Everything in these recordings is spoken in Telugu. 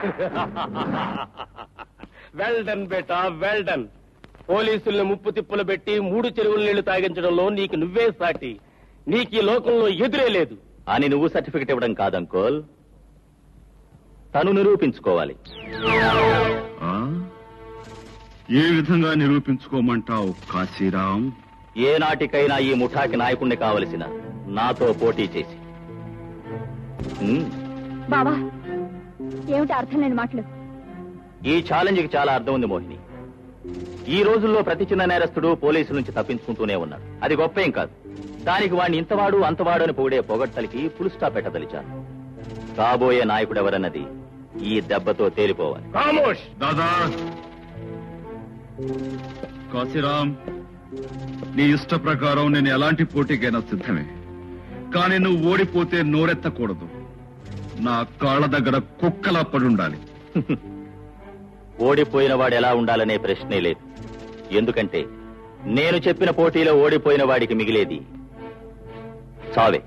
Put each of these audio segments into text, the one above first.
వెల్ డన్ బేటా వెల్ డన్ పోలీసుల్ని ముప్పు తిప్పులు పెట్టి మూడు చెరువుల నీళ్లు తాగించడంలో నీకు నువ్వే సాటి నీకు ఈ లోకంలో ఎదురే లేదు అని నువ్వు సర్టిఫికెట్ ఇవ్వడం కాదంకోల్ తను నిరూపించుకోవాలి ఆ? ఏ విధంగా నిరూపించుకోమంటావు కాశీరాం ఏ నాటికైనా ఈ ముఠాకి నాయకుణ్ణి కావలసిన నాతో పోటీ చేసి ఉమ్, బావా ఏమిటి అర్థం లేని మాటలు ఈ ఛాలెంజ్ కి చాలా అర్థం ఉంది మోహిని ఈ రోజుల్లో ప్రతి చిన్న నేరస్తుడు పోలీసుల నుంచి తప్పించుకుంటూనే ఉన్నాడు అది గొప్ప ఏం కాదు దానికి వాడిని ఇంతవాడు అంతవాడు అని పొగిడే పొగడ్తలకి ఫుల్ స్టాప్ పెట్టదలిచాను కాబోయే నాయకుడు ఎవరన్నది ఈ దెబ్బతో తేలిపోవాలి కామోష్ దాదా కాశీరాం నీ ఇష్ట ప్రకారం నేను ఎలాంటి పోటీకైనా సిద్ధమే కానీ నువ్వు ఓడిపోతే నోరెత్తకూడదు నా కాళ్ళ దగ్గర కుక్కలా పడుండాలి ఓడిపోయిన వాడు ఎలా ఉండాలనే ప్రశ్నే లేదు ఎందుకంటే నేను చెప్పిన పోటీలో ఓడిపోయిన వాడికి మిగిలేది చావే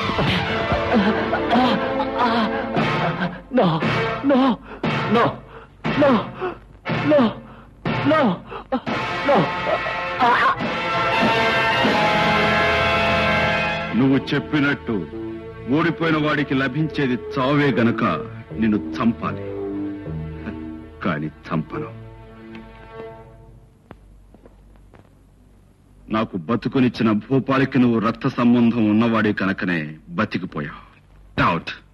no no no no no no no నువ్వు చెప్పినట్టు ఓడిపోయిన వాడికి లభించేది చావే గనక నిన్ను చంపాలి కాని చంపను నాకు బతుకునిచ్చిన భూపాలికి నువ్వు రక్త సంబంధం ఉన్నవాడి కనుకనే బతికిపోయావు డౌట్